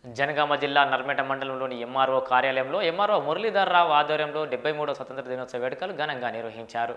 జనగామ జిల్లా నర్మేట మండలంలోని ఎంఆర్ఓ కార్యాలయంలో ఎంఆర్ఓ మురళీధర్ రావు ఆధ్వర్యంలో డెబ్బై మూడో స్వతంత్ర దినోత్సవ వేడుకలు ఘనంగా నిర్వహించారు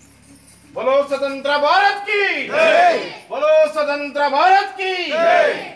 बोलो स्वतंत्र भारत की बोलो स्वतंत्र भारत की